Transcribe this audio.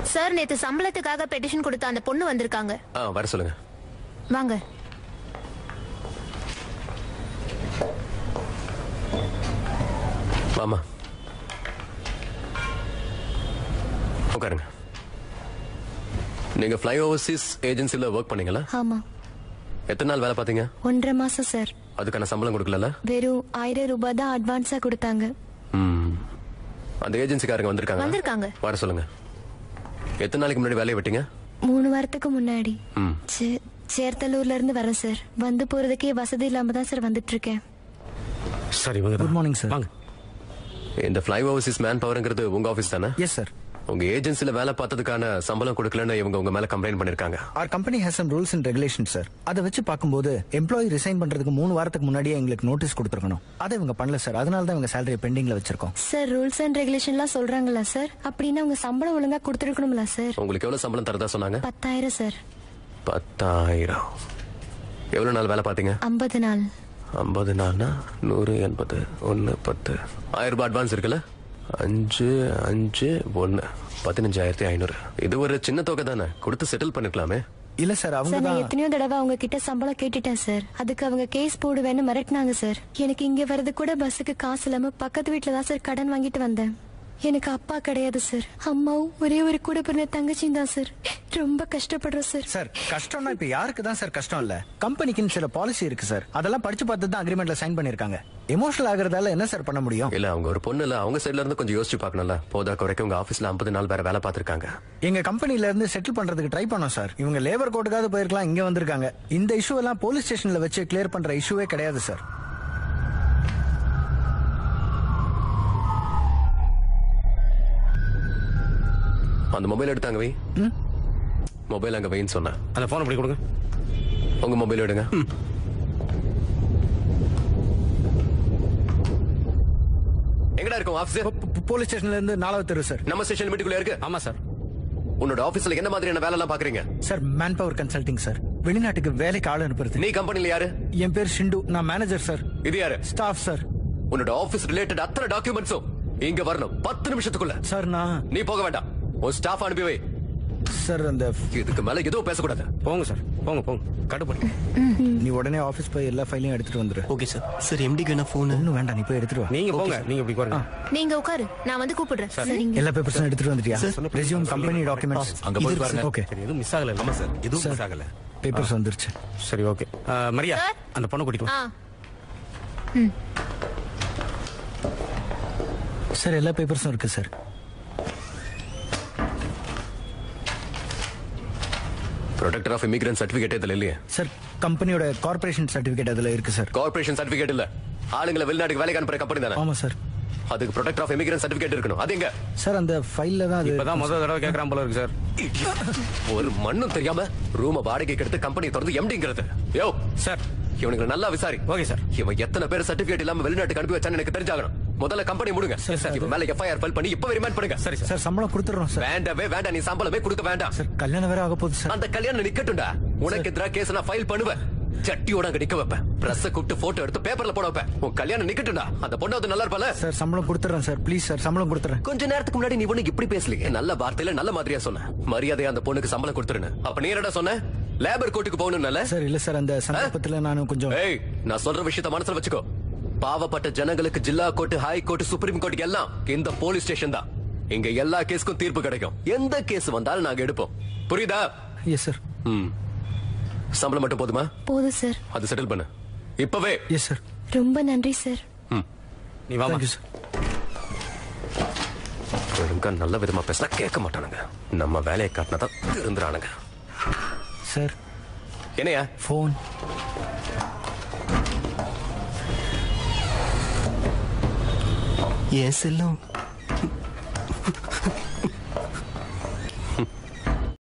Sir நேத்து சம்பளத்துக்காக petition கொடுத்த அந்த பொண்ணு வந்திருக்காங்க ஆ வர சொல்லுங்க வாங்க வாமா உட்காருங்க நீங்க ஃப்ளை ஓவர்சீஸ் ஏஜென்சில ஒர்க் பண்ணீங்களா ஆமா எத்தனை நாள் வேலை பார்த்தீங்க ஒன்றரை மாசம் சார் அதுக்கான சம்பளம் கொடுக்கல வெறும் ஆயிரம் ரூபாய் தான் அட்வான்ஸா கொடுத்தாங்க ம் அந்த ஏஜென்சிக்காரங்க வந்திருக்காங்க வந்திருக்காங்க. வர சொல்லுங்க எத்தனை நாளைக்கு முன்னாடி வேலையை விட்டீங்க மூணு வாரத்துக்கு முன்னாடி ம் சே- சேர்த்தலூர்ல இருந்து வரேன் சார் வந்து போறதுக்கே வசதி இல்லாம தான் சார் வந்துட்டு இருக்கேன் சார் இவங்க குட் மார்னிங் சார் வாங்க இந்த ஃப்ளை ஓவர்சீஸ் மேன் பவர்ங்கிறது உங்க ஆபீஸ் தானே எஸ் சார் உங்க ஏஜென்சில வேலை பார்த்ததுக்கான சம்பளம் கொடுக்கலன்னு இவங்க உங்க மேல கம்ப்ளைண்ட் பண்ணிருக்காங்க our company has some rules and regulation sir அதை வச்சு பார்க்கும்போது எம்ப்ளாயி ரிசைன் பண்றதுக்கு மூணு வாரத்துக்கு முன்னாடியே எங்களுக்கு நோட்டீஸ் கொடுத்துருக்கணும் அதை இவங்க பண்ணல சார் அதனால தான் இவங்க சேலரி பெண்டிங்ல வச்சிருக்கோம் சார் ரூல்ஸ் அண்ட் ரெகுலேஷன்லாம் சொல்றாங்களா சார் அப்படின்னா அவங்க சம்பளம் ஒழுங்கா கொடுத்துருக்கணும்ல சார் உங்களுக்கு எவ்வளவு சம்பளம் தரதா சொன்னாங்க பத்தாயிரம் சார் பத்தாயிரம் எவ்வளவு நாள் வேலை பார்த்தீங்க ஐம்பது நாள் ஐம்பது நாள்னா நூறு எண்பது ஒன்னு பத்து ஆயிரம் ரூபாய் அட்வான்ஸ் இருக்குல்ல அஞ்சு அஞ்சு ஒன்னு பதினஞ்சாயிரத்தி ஐநூறு இது ஒரு சின்ன தொகை தானே கொடுத்து செட்டில் பண்ணிருக்கலாமே இல்ல சார் அவங்க சார் நான் தான் எத்தனையோ தடவை அவங்க கிட்ட சம்பளம் கேட்டுட்டேன் சார் அதுக்கு அவங்க கேஸ் போடுவேன்னு மிரட்டினாங்க சார் எனக்கு இங்க வர்றது கூட பஸ்ஸுக்கு காசு இல்லாம பக்கத்து வீட்டுல தான் சார் கடன் வாங்கிட்டு வந்தேன் எனக்கு அப்பா கிடையாது சார் அம்மாவும் ஒரே ஒரு கூட பிறந்த தங்கச்சியும் தான் சார் ரொம்ப கஷ்டப்படுறோம் சார் சார் கஷ்டம்னா இப்ப யாருக்கு தான் சார் கஷ்டம் இல்ல கம்பெனிக்குன்னு சில பாலிசி இருக்கு சார் அதெல்லாம் படிச்சு பார்த்து தான் அக்ரிமெண்ட்ல சைன் பண்ணிருக்காங்க எமோஷனல் ஆகுறதால என்ன சார் பண்ண முடியும் இல்ல அவங்க ஒரு பொண்ணு இல்ல அவங்க சைடுல இருந்து கொஞ்சம் யோசிச்சு பார்க்கணும்ல போதா குறைக்க உங்க ஆபீஸ்ல ஐம்பது நாள் வேற வேலை பார்த்திருக்காங்க எங்க கம்பெனில இருந்து செட்டில் பண்றதுக்கு ட்ரை பண்ணோம் சார் இவங்க லேபர் கோர்ட்டுக்காவது போயிருக்கலாம் இங்க வந்திருக்காங்க இந்த இஷ்யூ எல்லாம் போலீஸ் ஸ்டேஷன்ல வச்சு கிளியர் பண்ற இஷ்யூவே கிடையாது சார் அந்த மொபைல் எடுத்தாங்க வை மொபைல் அங்க வைன்னு சொன்னேன் அந்த போன் அப்படி கொடுங்க உங்க மொபைல் எடுங்க எங்கடா இருக்கும் ஆபீஸ் போலீஸ் ஸ்டேஷன்ல இருந்து நாலாவது தெரு சார் நம்ம ஸ்டேஷன் மீட்டுக்குள்ள இருக்கு ஆமா சார் உன்னோட ஆபீஸ்ல என்ன மாதிரியான வேலை எல்லாம் பாக்குறீங்க sir manpower consulting sir வெளிநாட்டுக்கு வேலைக்கு ஆள் அனுப்புறது நீ கம்பெனில யாரு என் பேர் ஷிண்டு நான் மேனேஜர் சார் இது யாரு ஸ்டாஃப் சார் உன்னோட ஆபீஸ் ரிலேட்டட் அத்தனை டாக்குமெண்ட்ஸும் இங்க வரணும் பத்து நிமிஷத்துக்குள்ள சார் நான் நீ போக வேண்டாம் உன் ஸ்டாஃப் அனுப்பி வை சார் அந்த இதுக்கு மேல எதுவும் பேசக்கூடாது போங்க சார் போங்க போங்க கடுப்படி நீ உடனே ஆபீஸ் போய் எல்லா ஃபைலையும் எடுத்துட்டு வந்துரு ஓகே சார் சார் எம்டிக்கு என்ன ஃபோனு ஒன்னும் வேண்டாம் நீ போய் எடுத்துட்டு வா நீங்க போங்க நீங்க இப்படி பாருங்க நீங்க உட்காரு நான் வந்து கூப்பிடுறேன் சரிங்க எல்லா பேப்பர்ஸும் எடுத்துட்டு வந்துட்டியா சார். ரெசியூம் கம்பெனி டாக்குமெண்ட்ஸ் அங்க போய் பாருங்க. ஓகே சரி எதுவும் மிஸ் ஆகல ஆமா சார் எதுவும் மிஸ் ஆகல பேப்பர்ஸ் வந்துருச்சு சரி ஓகே மரியா சார். அந்த பொண்ணை கூட்டிட்டு வா. ஆ சார் எல்லா பேப்பர்ஸும் இருக்கு sir protector of emigrant certificate இதுல இல்லையே சார் கம்பெனியோட கார்பரேஷன் சர்டிபிகேட் அதுல இருக்கு சார் கார்பரேஷன் சர்டிபிகேட் இல்ல ஆளுங்களை வெளிநாட்டுக்கு வேலைக்கு அனுப்புற கம்பெனி தானே ஆமா சார் அதுக்கு ப்ரொடெக்டர் ஆஃப் இமிகிரன்ட் சர்டிபிகேட் இருக்கணும் அது எங்க சார் அந்த ஃபைல்ல தான் அது இப்பதான் முதல் தடவை கேக்குறான் போல இருக்கு சார் ஒரு மண்ணும் தெரியாம ரூம வாடகைக்கு எடுத்து கம்பெனி திறந்து எம்டிங்கிறது யோ சார் இவனுக்கு நல்லா விசாரி ஓகே சார் இவன் எத்தனை பேர் சர்டிபிகேட் இல்லாம வெளிநாட்டுக்கு அனுப்பி வச்சான்னு எனக்கு தெரிஞ்சாகணும் முதல்ல கம்பெனி முடுங்க இவன் மேல எஃப்ஐஆர் ஃபைல் பண்ணி இப்பவே ரிமைண்ட் பண்ணுங்க சரி சார் சார் சம்பளம் கொடுத்துறோம் சார் வேண்டவே வேண்டாம் நீ சம்பளமே கொடுக்க வேண்டாம் சார் கல்யாணம் வேற ஆக போகுது சார் அந்த கல்யாணம் நிக்கட்டும்டா உனக்கு எதிராக கேஸ் நான் ஃபைல் பண்ணுவேன் சட்டியோட அங்க நிக்க வைப்பேன் பிரஸ் கூப்பிட்டு போட்டோ எடுத்து பேப்பர்ல போட வைப்பேன் உன் கல்யாணம் நிக்கட்டும்டா அந்த பொண்ணு வந்து நல்லா இருப்பால சார் சம்பளம் கொடுத்துறேன் சார் ப்ளீஸ் சார் சம்பளம் கொடுத்துறேன் கொஞ்ச நேரத்துக்கு முன்னாடி நீ ஒண்ணு இப்படி பேசலையே நல்ல வார்த்தையில நல்ல மாதிரியா சொன்ன மரியாதையா அந்த பொண்ணுக்கு சம்பளம் கொடுத்துருன்னு அப்ப நீ என்னடா சொன்ன லேபர் கோர்ட்டுக்கு போகணும்னால சார் இல்ல சார் அந்த சந்தர்ப்பத்துல நானும் கொஞ்சம் ஏய் நான் சொல்ற விஷயத்த மனசுல வச்சுக்கோ பாவப்பட்ட ஜனங்களுக்கு ஜில்லா court high court supreme court எல்லாம் இந்த போலீஸ் ஸ்டேஷன் தான் இங்க எல்லா கேஸ்க்கும் தீர்ப்பு கிடைக்கும் எந்த கேஸ் வந்தாலும் நாங்க எடுப்போம் புரியுதா எஸ் சார் ம் சம்பளம் மட்டும் போதுமா போதும் சார் அது செட்டில் பண்ணு இப்பவே எஸ் சார் ரொம்ப நன்றி சார் நீ வாமா தேங்க்யூ சார் ஒழுங்கா நல்ல விதமா பேசினா கேட்க மாட்டானுங்க நம்ம வேலையை காட்டினா தான் திருந்துறானுங்க சார் என்னையா ஃபோன் என் செல்லம்